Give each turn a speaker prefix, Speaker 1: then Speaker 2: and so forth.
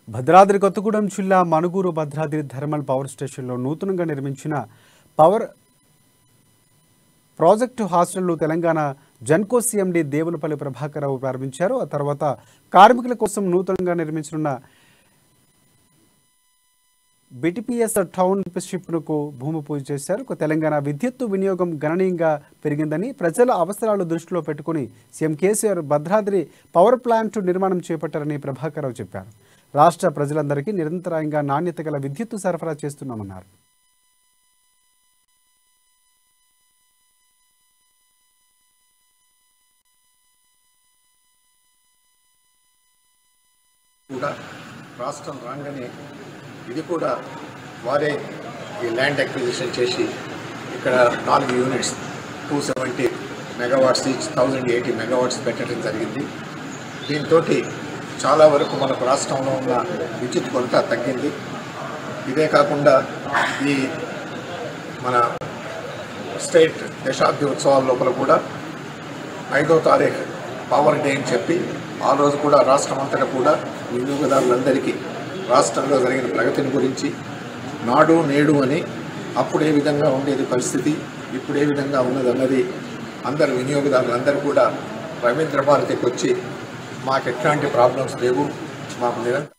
Speaker 1: భద్రాద్రి కొత్తగూడెం జిల్లా Manuguru Bhadradri thermal power స్టేషన్లో నూతనంగా నిర్మించిన పవర్ ప్రాజెక్టు హాస్టళ్లు తెలంగాణ జన్కో సీఎండి దేవులపల్లి ప్రభాకరరావు ప్రారంభించారు ఆ తర్వాత కార్మికుల కోసం నూతనంగా నిర్మించనున్న బిటిపిఎస్ టౌన్షిప్కు భూమి పూజ చేశారు ఇక తెలంగాణ విద్యుత్తు వినియోగం గణనీయంగా పెరిగిందని ప్రజల అవసరాలు దృష్టిలో పెట్టుకుని CM KCR Bhadradri power plant నిర్మాణం చేపట్టారని ప్రభాకరరావు చెప్పారు రాష్ట్ర ప్రజలందరికీ నిరంతరాయంగా నాణ్యత గల విద్యుత్తు సరఫరా చేస్తున్నామన్నారు
Speaker 2: కూడా రాష్ట్రం రాగానే ఇది కూడా వారే ఈ ల్యాండ్ అక్విజిషన్ చేసి ఇక్కడ నాలుగు units two seventy megawatts each thousand eighty megawatts పెట్టడం జరిగింది దీంతో చాలా వరకు మనకు రాష్ట్రంలో ఉన్న విద్యుత్ కొరత తగ్గింది ఇదే కాకుండా ఈ మన స్టేట్ దశాబ్ది ఉత్సవాల లోపల కూడా ఐదో తారీఖు పవర్ డే అని చెప్పి ఆ రోజు కూడా రాష్ట్రం అంతటా కూడా వినియోగదారులందరికీ రాష్ట్రంలో జరిగిన ప్రగతిని గురించి నాడు నేడు అని అప్పుడు ఏ విధంగా ఉండేది పరిస్థితి ఇప్పుడు ఏ విధంగా ఉన్నది అన్నది అందరు వినియోగదారులందరూ కూడా రవీంద్ర భారతికి వచ్చి మాకు ఎట్లాంటి ప్రాబ్లమ్స్ లేవు మాకు నిరంతరం